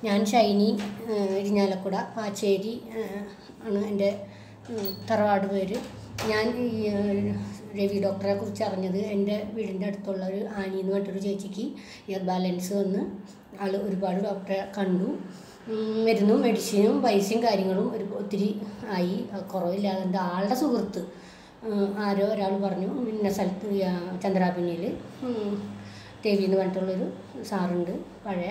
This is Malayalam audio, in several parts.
ഞാൻ ഷൈനി ഏഹ്, ഇരിഞ്ഞാലക്കുട പാച്ചേരി ഏഹ്, ആണ് എൻ്റെ ഉം, തറവാട് പേര് ഞാൻ ഈ ഏഹ്, രവി ഡോക്ടറെ കുറിച്ച് അറിഞ്ഞത് എൻ്റെ വീടിൻ്റെ അടുത്തുള്ള ഒരു ആനി എന്ന് പറഞ്ഞിട്ടൊരു ചേച്ചിക്ക് ഇയർ ബാലൻസ് വന്ന് ആൾ ഒരുപാട് ഡോക്ടറെ കണ്ടു ഉം, മരുന്നും മെഡിസിനും പൈസയും കാര്യങ്ങളും ഒരു ഒത്തിരി ആയി അത് കുറവില്ലാതെ എൻ്റെ ആളുടെ സുഹൃത്ത് ഉം, ആരോ ഒരാൾ പറഞ്ഞു ഇന്ന സ്ഥലത്ത് ഈ, ആ, ചന്ദ്രാപിന്നിയിൽ രവി എന്ന് പറഞ്ഞിട്ടുള്ളൊരു സാറുണ്ട് പഴയ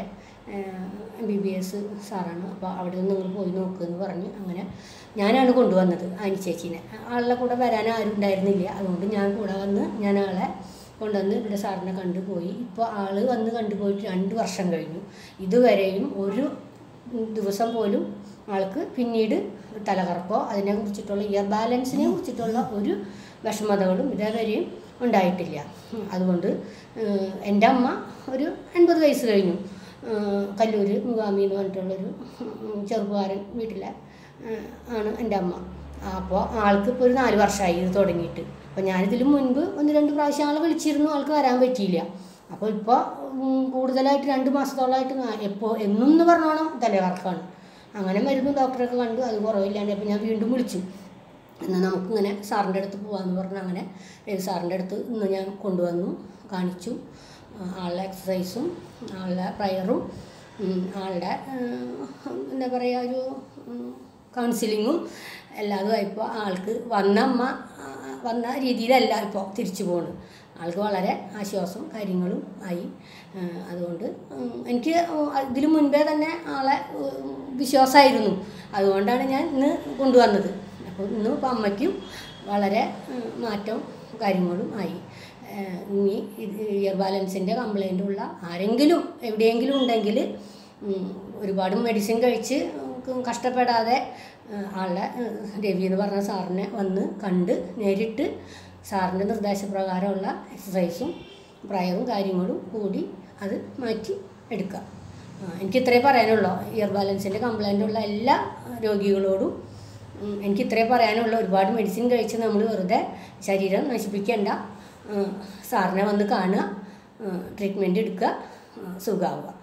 എം ബി ബി എസ് സാറാണ് അപ്പോൾ അവിടെ നിന്ന് നിങ്ങൾ പോയി നോക്കുമെന്ന് പറഞ്ഞ് അങ്ങനെ ഞാനാണ് കൊണ്ടുവന്നത് ആനി ചേച്ചീനെ ആളുടെ കൂടെ വരാൻ ആരും ഉണ്ടായിരുന്നില്ല അതുകൊണ്ട് ഞാൻ കൂടെ വന്ന് ഞാൻ ആളെ കൊണ്ടുവന്ന് ഇവിടെ സാറിനെ കണ്ടുപോയി ഇപ്പോൾ ആൾ വന്ന് കണ്ടുപോയിട്ട് രണ്ട് വർഷം കഴിഞ്ഞു ഇതുവരെയും ഒരു ദിവസം പോലും ആൾക്ക് പിന്നീട് തലകറപ്പോ അതിനെ കുറിച്ചിട്ടുള്ള ഇയർ ബാലൻസിനെ കുറിച്ചിട്ടുള്ള ഒരു വിഷമതകളും ഇതേവരെയും ഉണ്ടായിട്ടില്ല ഉം, അതുകൊണ്ട് ഏഹ്, എൻ്റെ അമ്മ ഒരു എൺപത് വയസ്സ് കഴിഞ്ഞു ഏഹ്, കല്ലൂർ മുഗാമി എന്ന് പറഞ്ഞിട്ടുള്ളൊരു ഉം, ചെറുപ്പക്കാരൻ വീട്ടിലെ ഏഹ്, ആണ് എൻ്റെ അമ്മ അപ്പോൾ ആൾക്ക് ഇപ്പോൾ ഒരു നാല് വർഷമായി ഇത് തുടങ്ങിയിട്ട് അപ്പോൾ ഞാനിതിന് മുൻപ് ഒന്ന് രണ്ട് പ്രാവശ്യം ആളെ വിളിച്ചിരുന്നു ആൾക്ക് വരാൻ പറ്റിയില്ല അപ്പോൾ ഇപ്പോൾ കൂടുതലായിട്ട് രണ്ട് മാസത്തോളമായിട്ട് ഞാൻ എപ്പോൾ എന്നും എന്ന് പറഞ്ഞോണം തലകറക്കാണ് അങ്ങനെ മരുന്ന് ഡോക്ടറൊക്കെ കണ്ടു അത് കുറവില്ലാണ്ട് അപ്പോൾ ഞാൻ വീണ്ടും വിളിച്ചു എന്നാൽ നമുക്കിങ്ങനെ സാറിൻ്റെ അടുത്ത് പോകാമെന്ന് പറഞ്ഞ് അങ്ങനെ രവി സാറിൻ്റെ അടുത്ത് ഇന്ന് ഞാൻ കൊണ്ടുവന്നു കാണിച്ചു ആ, ആളുടെ എക്സസൈസും ആളുടെ പ്രയറും ഉം, ആളുടെ ആ, എന്താ പറയുക ഒരു കൗൺസിലിങ്ങും എല്ലാതും ആയപ്പോൾ ആൾക്ക് വന്ന അമ്മ ആ, വന്ന രീതിയിലല്ല ഇപ്പോൾ തിരിച്ചു പോകുന്നത് ആൾക്ക് വളരെ ആശ്വാസം കാര്യങ്ങളും ആയി ആ, അതുകൊണ്ട് ഉം, എനിക്ക് ഇതിനു മുൻപേ തന്നെ ആളെ ഉം, വിശ്വാസമായിരുന്നു അതുകൊണ്ടാണ് ഞാൻ ഇന്ന് കൊണ്ടുവന്നത് അപ്പോൾ ഇന്ന് ഇപ്പം അമ്മയ്ക്കും വളരെ ഉം, മാറ്റവും കാര്യങ്ങളും ആയി ഏഹ് ഇനി ഇത് ഇയർ ബാലൻസിൻ്റെ കംപ്ലൈൻ്റ് ഉള്ള ആരെങ്കിലും എവിടെയെങ്കിലും ഉണ്ടെങ്കിൽ ഉം, ഒരുപാട് മെഡിസിൻ കഴിച്ച് ഉം, കഷ്ടപ്പെടാതെ ഏഹ് ആളുടെ ഏഹ് രവി എന്ന് പറഞ്ഞ സാറിനെ വന്ന് കണ്ട് നേരിട്ട് സാറിൻ്റെ നിർദ്ദേശപ്രകാരമുള്ള എക്സസൈസും പ്രയറും കാര്യങ്ങളും കൂടി അത് മാറ്റി എടുക്കുക ആ, എനിക്ക് ഇത്രേ പറയാനുള്ളൂ ഇയർ ബാലൻസിൻ്റെ കംപ്ലൈൻ്റ് ഉള്ള എല്ലാ രോഗികളോടും ഉം, എനിക്ക് ഇത്രേ പറയാനുള്ളൂ ഒരുപാട് മെഡിസിൻ കഴിച്ച് നമ്മൾ വെറുതെ ശരീരം നശിപ്പിക്കേണ്ട ഉം, സാറിനെ വന്ന് കാണുക ട്രീറ്റ്മെൻറ്റ് എടുക്കുക ഉം, സുഖമാവുക